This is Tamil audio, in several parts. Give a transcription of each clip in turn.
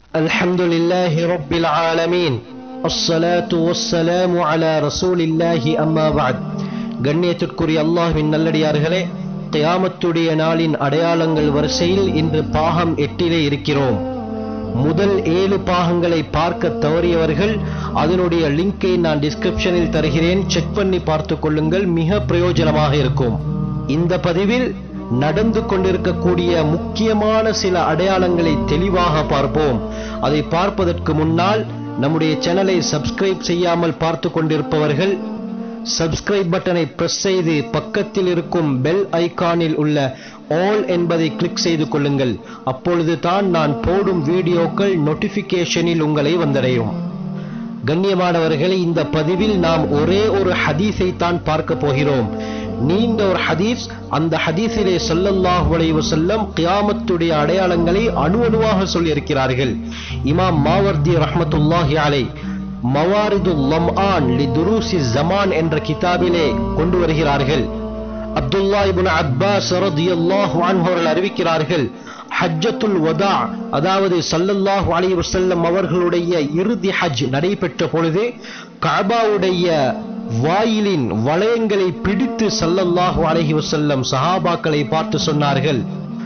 الحمد لله رب العالمين الصلاة والسلام على رسول الله أما بعد கண்ணியத்திற்குரிய அல்லாஹ்வின் நல்லடியார்களே கியாமத்துடைய நாளின் அடையாளங்கள் வரிசையில் இன்று பாகம் எட்டிலே இருக்கிறோம் முதல் ஏழு பாகங்களை பார்க்க தவறியவர்கள் அதனுடைய லிங்கை நான் டிஸ்கிரிப்ஷனில் தருகிறேன் செக் பண்ணி பார்த்து கொள்ளுங்கள் மிக பிரயோஜனமாக இருக்கும் இந்த பதிவில் நடந்து கொண்டிருக்கக்கூடிய முக்கியமான சில அடையாளங்களை தெளிவாக பார்ப்போம் அதை பார்ப்பதற்கு முன்னால் நம்முடைய சேனலை சப்ஸ்கிரைப் செய்யாமல் பார்த்து கொண்டிருப்பவர்கள் சப்ஸ்கிரைப் பட்டனை பிரஸ் செய்து பக்கத்தில் இருக்கும் பெல் ஐகானில் உள்ள ஆல் என்பதை கிளிக் செய்து கொள்ளுங்கள் அப்பொழுது தான் நான் போடும் வீடியோக்கள் நோட்டிபிகேஷனில் உங்களை வந்தடையும் கண்ணியமானவர்களே இந்த பதிவில் நாம் ஒரே ஒரு ஹதீஸை தான் பார்க்க போகிறோம் நீண்ட ஒரு ஹதீஸ் அந்த ஹதீஸிலே ஸல்லல்லாஹு அலைஹி வஸல்லம் கியாமத்துடைய அடையாளங்களை அணு அணுவாக சொல்லியிருக்கிறார்கள் இமாம் மாவர்தி ரஹ்மத்துல்லாஹி அலை மவாரிது லம்ஆன் லி துருசி ஜமான் என்ற கிதாபிலே கொண்டு வருகிறார்கள் அப்துல்லா இப்னு அப்பாஸ் ரலியல்லாஹு அன்ஹு அவர்கள் அறிவிக்கிறார்கள் ஹஜ்ஜத்துல் வதா அதாவது சல்லல்லாஹு அலைஹி வஸல்லம் அவர்களுடைய இறுதி ஹஜ் நடைபெற்ற பொழுது கஅபாவுடைய வாயிலின் வளையங்களை பிடித்து சல்லல்லாஹு அலைஹி வஸல்லம் சஹாபாக்களை பார்த்து சொன்னார்கள்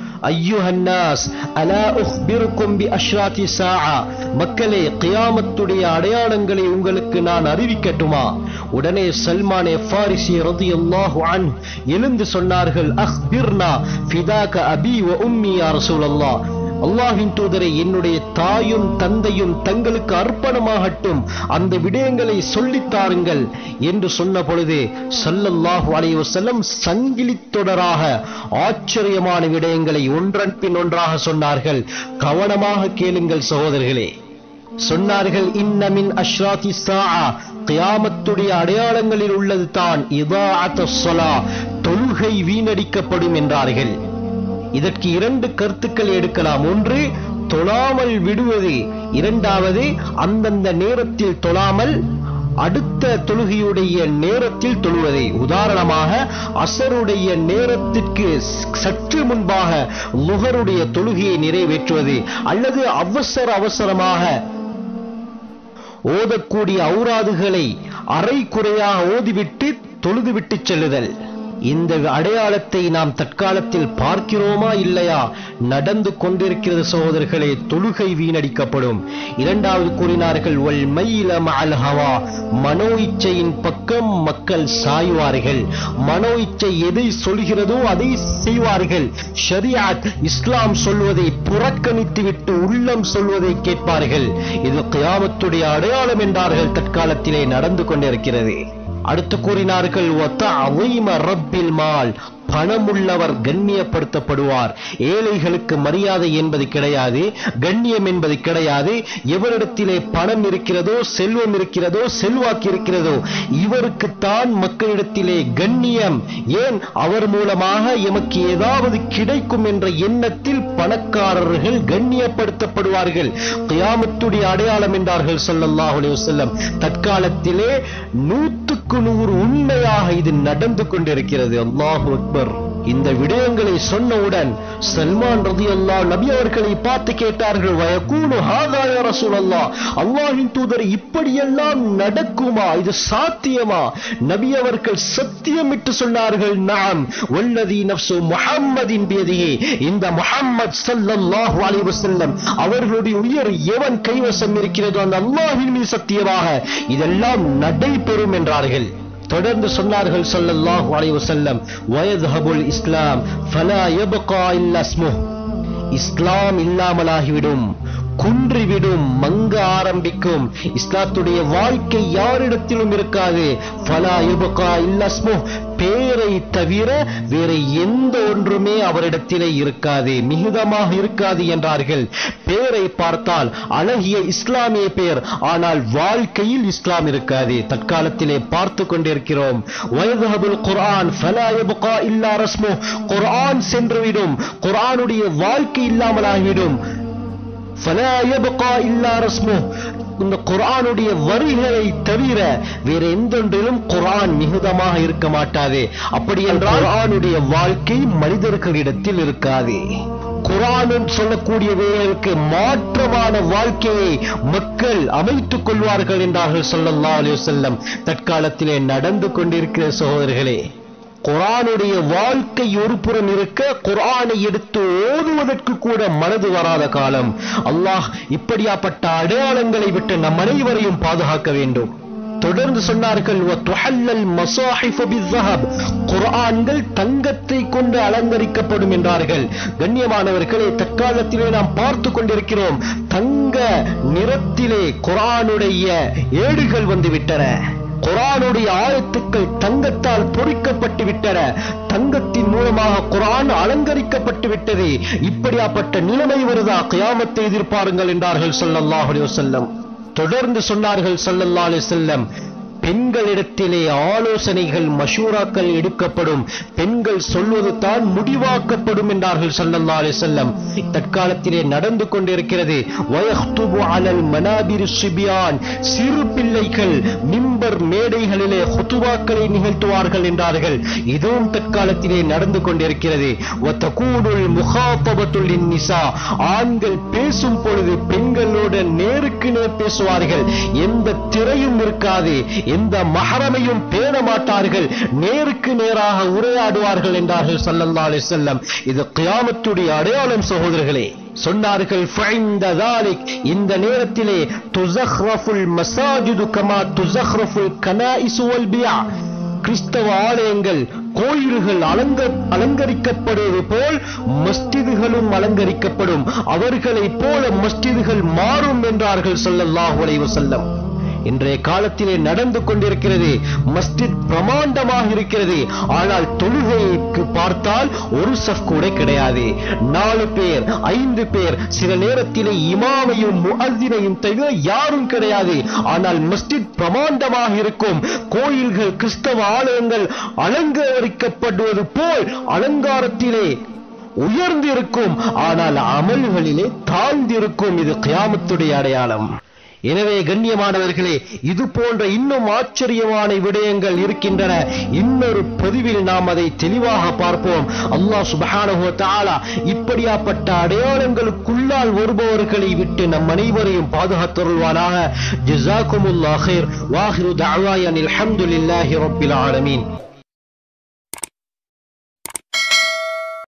ஐயுஹன்னாஸ் அலா உஹ்பிருக்கும் பி அஷ்ராத்தி சாஆ மக்களே கியாமத்துடைய அடையாளங்களை உங்களுக்கு நான் அறிவிக்கட்டுமா உடனே சல்மானே ஃபாரிசி ரலியல்லாஹு அன் எழுந்து சொன்னார்கள் அஹ்பிர்னா ஃபிதாக அபி வ உம்மி யா ரசூலல்லாஹ் அல்லாஹின் தூதரை என்னுடைய தாயும் தந்தையும் தங்களுக்கு அர்ப்பணமாகட்டும் அந்த விடயங்களை சொல்லித் தாருங்கள் என்று சொன்ன பொழுது சல்லல்லாஹு அலைஹி வஸல்லம் சங்கிலி தொடராக ஆச்சரியமான விடயங்களை ஒன்றன் பின் ஒன்றாக சொன்னார்கள் கவனமாக கேளுங்கள் சகோதரர்களே சொன்னார்கள் இன்னமின் அஷ்ராத்தி சாஆ கியாமத்துடைய அடையாளங்களில் உள்ளது தான் இதாஅத்து ஸலா தொழுகை வீணடிக்கப்படும் என்றார்கள் இதற்கு இரண்டு கருத்துக்கள் எடுக்கலாம் ஒன்று தொழாமல் விடுவது இரண்டாவது அந்தந்த நேரத்தில் தொழாமல் அடுத்த தொழுகையுடைய நேரத்தில் தொழுவதை உதாரணமாக அசருடைய நேரத்திற்கு சற்று முன்பாக முகருடைய தொழுகையை நிறைவேற்றுவது அல்லது அவசர அவசரமாக ஓதக்கூடிய ஔராதுகளை அரை குறையாக ஓதிவிட்டு தொழுதுவிட்டு செல்லுதல் இந்த அடையாளத்தை நாம் தற்காலத்தில் பார்க்கிறோமா இல்லையா நடந்து கொண்டிருக்கிறது சகோதரர்களே தொழுகை வீணடிக்கப்படும் இரண்டாவது கூறினார்கள் ஒல் மயில மஅல் ஹவா மனோ இச்சையின் பக்கம் மக்கள் சாய்வார்கள் மனோ இச்சை எதை சொல்கிறதோ அதை செய்வார்கள் ஷரியாத் இஸ்லாம் சொல்வதை புறக்கணித்து விட்டு உள்ளம் சொல்வதை கேட்பார்கள் இது கியாமத்துடைய அடையாளம் என்றார்கள் தற்காலத்திலே நடந்து கொண்டிருக்கிறது அடுத்து கூறினார்கள் ரப்பில் மால் பணமுள்ளவர் கண்ணியப்படுத்தப்படுவார் ஏழைகளுக்கு மரியாதை என்பது கிடையாது கண்ணியம் என்பது கிடையாது எவரிடத்திலே பணம் இருக்கிறதோ செல்வம் இருக்கிறதோ செல்வாக்கு இருக்கிறதோ இவருக்குத்தான் மக்களிடத்திலே கண்ணியம் ஏன் அவர் மூலமாக எமக்கு ஏதாவது கிடைக்கும் என்ற எண்ணத்தில் பணக்காரர்கள் கண்ணியப்படுத்தப்படுவார்கள் கியாமத்துடைய அடையாளம் என்றார்கள் ஸல்லல்லாஹு அலைஹி வஸல்லம் தற்காலத்திலே நூற்றுக்கு நூறு உண்மையாக இது நடந்து கொண்டிருக்கிறது அல்லாஹு அக்பர் இந்த விடயங்களை சொன்னவுடன் சல்மான் ரதி அல்லா நபி அவர்களை பார்த்து கேட்டார்கள் வயக்கூனு ஹாதாய ரசூல் அல்லா அல்லாஹின் தூதர் இப்படியெல்லாம் நடக்குமா இது சாத்தியமா நபி அவர்கள் சத்தியமிட்டு சொன்னார்கள் நாம் வல்லதி நப்சு முஹம்மதின் பேதியே இந்த முஹம்மத் ஸல்லல்லாஹு அலைஹி வஸல்லம் அவர்களுடைய உயர் எவன் கைவசம் இருக்கிறதோ அந்த அல்லாஹின் மீது சத்தியமாக இதெல்லாம் நடைபெறும் என்றார்கள் தொடர்ந்து சொன்னார்கள் ஸல்லல்லாஹு அலைஹி வஸல்லம் வயذهبுல் இஸ்லாம் ஃபலா யப்கா இல்லா இஸ்முஹ் இஸ்லாம் இல்லாமலாகிவிடும் குன்றிவிடும் மங்க ஆரம்பிக்கும் இஸ்லாத்துடைய வாழ்க்கை யாரிடத்திலும் இருக்காது ஃபலா யுபகா இல்லஸ்மு பேரை தவிர வேற எந்த ஒன்றுமே அவரிடத்திலே இருக்காது மிகுதமாக இருக்காது என்றார்கள் பேரை பார்த்தால் அழகிய இஸ்லாமிய பேர் ஆனால் வாழ்க்கையில் இஸ்லாம் இருக்காது தற்காலத்திலே பார்த்து கொண்டிருக்கிறோம் வயதுஹபுல் குர்ஆன் ஃபலா யப்கா இல்லா ரஸ்மு குர்ஆன் சென்றுவிடும் குர்ஆனுடைய வாழ்க்கை இல்லாமலாகிவிடும் فلا يبقى إلا رسمه இந்த குர்ஆனுடைய வரிகளை தவிர வேற எந்தொன்றிலும் குர்ஆன் மிகுதமாக இருக்க மாட்டாது அப்படி என்றால் குர்ஆனுடைய வாழ்க்கை மனிதர்களிடத்தில் இருக்காது குரானும் சொல்லக்கூடியவைகளுக்கு மாற்றமான வாழ்க்கையை மக்கள் அமைத்துக் கொள்வார்கள் என்றார்கள் ஸல்லல்லாஹு அலைஹி வஸல்லம் தற்காலத்திலே நடந்து கொண்டிருக்கிற சகோதரர்களே குரானுடைய வாழ்க்கை ஒரு புறம் இருக்க குரானை எடுத்து ஓதுவதற்கு கூட மனது வராத காலம் அல்லாஹ் இப்படியாப்பட்ட அடையாளங்களை விட்டு நம் அனைவரையும் பாதுகாக்க வேண்டும் தொடர்ந்து சொன்னார்கள் "வத்துஹல்லல் மசாஹிஃபு பிஸ்ஸஹப்." குர்ஆன்கள் தங்கத்தை கொண்டு அலங்கரிக்கப்படும் என்றார்கள் கண்ணியமானவர்களே தற்காலத்திலே நாம் பார்த்து கொண்டிருக்கிறோம் தங்க நிறத்திலே குர்ஆனுடைய ஏடுகள் வந்துவிட்டன குரானுடைய ஆயத்துக்கள் தங்கத்தால் பொறிக்கப்பட்டு விட்டன தங்கத்தின் மூலமாக குரான் அலங்கரிக்கப்பட்டு விட்டது இப்படியாப்பட்ட நிலைமை வருதா கியாமத்தை எதிர்பாருங்கள் என்றார்கள் ஸல்லல்லாஹு அலைஹி வஸல்லம் தொடர்ந்து சொன்னார்கள் ஸல்லல்லாஹு அலைஹி வஸல்லம் பெண்களிடத்திலே ஆலோசனைகள் மஷூராக்கள் எடுக்கப்படும் பெண்கள் சொல்வது தான் முடிவாக்கப்படும் என்றார்கள் ஸல்லல்லாஹு அலைஹி வஸல்லம் தற்காலத்திலே நடந்து கொண்டிருக்கிறது வயஹ்துபு அலல் மனாபிர் சிபியான் சிறு பிள்ளைகள் மிம்பர் மேடைகளிலே ஹுதுபாக்களை நிகழ்த்துவார்கள் என்றார்கள் இதுவும் தற்காலத்திலே நடந்து கொண்டிருக்கிறது வத்தகூடுல் முகாபபத்துல் நிசா ஆண்கள் பேசும் பொழுது பெண்களோடு நேருக்கு நேர் பேசுவார்கள் எந்த திரையும் இருக்காது எந்த மஹரமையும் பேண மாட்டார்கள் நேருக்கு நேராக உரையாடுவார்கள் என்றார்கள் ஸல்லல்லாஹு அலைஹி வஸல்லம் இது கியாமத்துடைய அடையாளம் சகோதரர்களே சொன்னார்கள் "ஃபைந்த ذلك இந்த நேரத்திலே துஸஹ்ரஃபுல் மசாஜிது கமா துஸஹ்ரஃபுல் கனாயிசு வல் பியா கிறிஸ்தவ ஆலயங்கள் கோயில்கள் அலங்க அலங்கரிக்கப்படுவது போல் மஸ்ஜிதுகளும் அலங்கரிக்கப்படும் அவர்களைப் போல மஸ்ஜிதுகள் மாறும் என்றார்கள் ஸல்லல்லாஹு அலைஹி வஸல்லம் இன்றைய காலத்திலே நடந்து கொண்டிருக்கிறது மஸ்ஜித் பிரமாண்டமாக இருக்கிறது ஆனால் தொழுகைக்கு பார்த்தால் ஒரு சஃப் கூட கிடையாது நாலு பேர் ஐந்து பேர் சில நேரத்திலே இமாமையும் முஅத்தினையும் தவிர யாரும் கிடையாது ஆனால் மஸ்ஜித் பிரமாண்டமாக இருக்கும் கோயில்கள் கிறிஸ்தவ ஆலயங்கள் அலங்கரிக்கப்படுவது போல் அலங்காரத்திலே உயர்ந்திருக்கும் ஆனால் அமல்களிலே தாழ்ந்திருக்கும் இது கியாமத்துடைய அடையாளம் எனவே கண்ணியமானவர்களே இது போன்ற இன்னும் ஆச்சரியமான விடயங்கள் இருக்கின்றன இன்னொரு பதிவில் நாம் அதை தெளிவாக பார்ப்போம் அல்லாஹ் சுப்ஹானஹு வ தஆலா இப்படியாப்பட்ட அடையாளங்களுக்குள்ளால் வருபவர்களை விட்டு நம் அனைவரையும் பாதுகாத்தருள்வானாக ஜஸாக்குமுல்லாஹ் ஹைர் வாஹிரு தஅவாயா அல்ஹம்துலில்லாஹி ரப்பில் ஆலமீன்